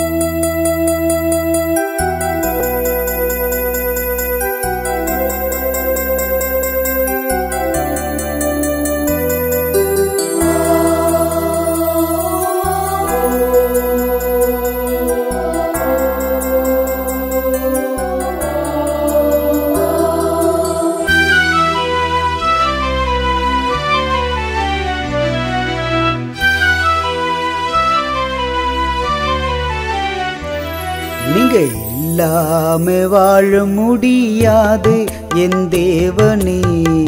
நீங்க இல்லாம வாழ முடியாது என் தேவனே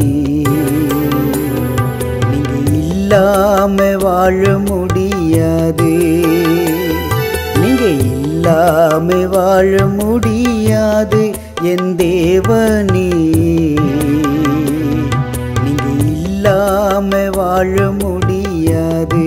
நீங்க இல்லாம வாழ முடியாது நீங்க இல்லாம வாழ முடியாது என் தேவனே நீங்க இல்லாம வாழ முடியாது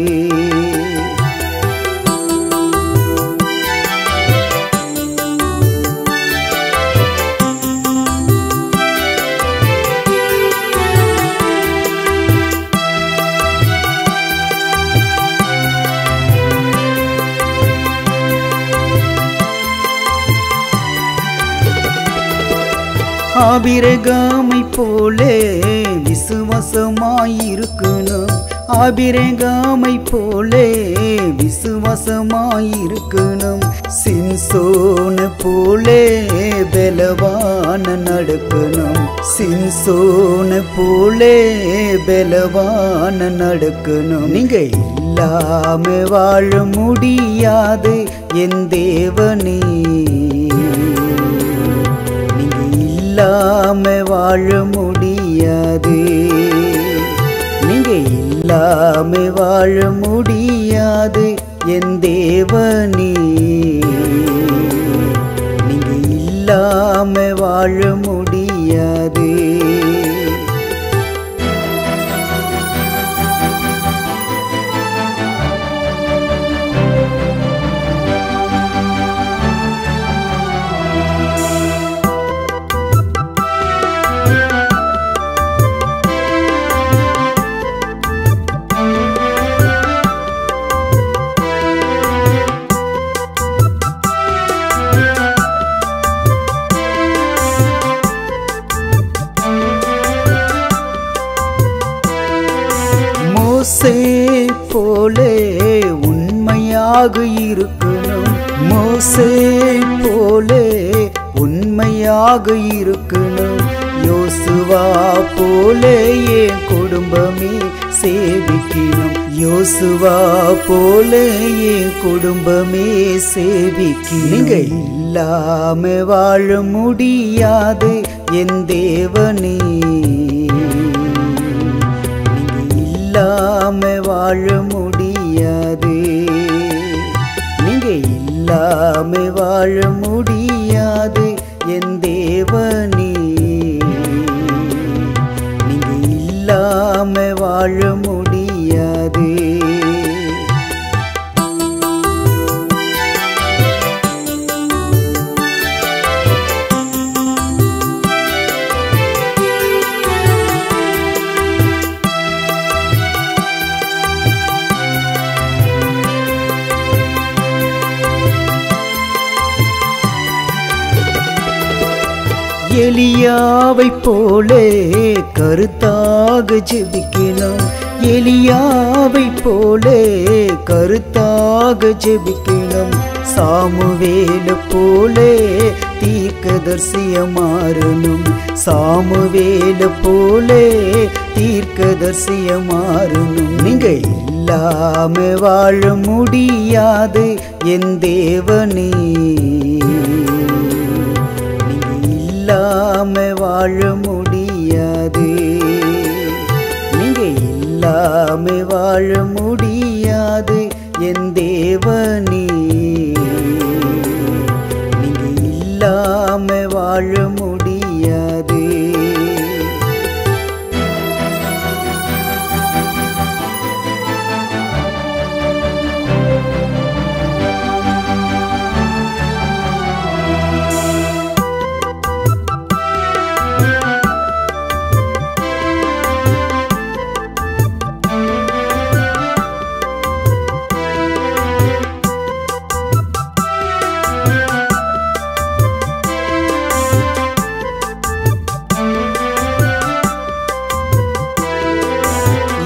ஆபிரகாமை போலே விசுவாசமாயிருக்கணும் ஆபிரகாமை போலே விசுவாசமாயிருக்கணும் சின்சோன போலே பலவான நடக்கணும் சின்சோன போலே பலவான நடக்கணும் நீங்க இல்லாம வாழ முடியாது என் தேவனே நீங்க இல்லாம வாழ முடியாது நீங்க இல்லாம வாழ முடியாது என் தேவனே நீங்க இல்லாம வாழ முடியாது மோசே போலே உண்மையாக இருக்கணும் மோசே போலே உண்மையாக இருக்கணும் யோசுவா போலே என் குடும்பமே சேவிக்கணும் யோசுவா போலே என் குடும்பமே சேவிக்கணும் நீங்க இல்லாம வாழ முடியாது என் தேவனே நீங்க இல்லாம வாழ முடியாது நீங்க இல்லாம வாழ முடியாது என் தேவனே நீங்க இல்லாம வாழ முடியாது எலியாவை போலே கருத்தாக ஜெபிக்கணும் எலியாவை போலே கருத்தாக ஜெபிக்கணும் சாமுவேல போலே தீர்க்கதர்சிய மாறணும் சாமுவேல போலே தீர்க்கதர்சிய மாறணும் நீங்க இல்லாம வாழ முடியாது என் தேவனே நீங்க இல்லாம வாழ முடியாது நீங்க இல்லாம வாழ முடியாது என் தேவனே நீங்க இல்லாம வாழ முடியாது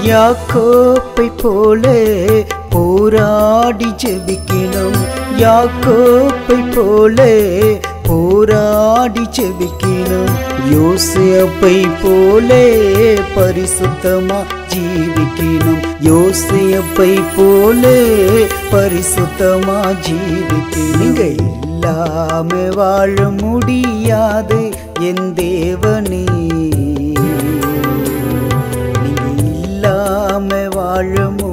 யாக்கோப்பை போல போராடி ஜெபிக்கணும் யாக்கோப்பை போல போராடி ஜெபிக்கணும் யோசேப்பை போலே பரிசுத்தமா ஜீவிக்கணும் யோசேப்பை போலே பரிசுத்தமா ஜீவிக்கணும் நீங்க இல்லாம வாழ முடியாது என் தேவனே நீங்க இல்லாம வாழ முடியாது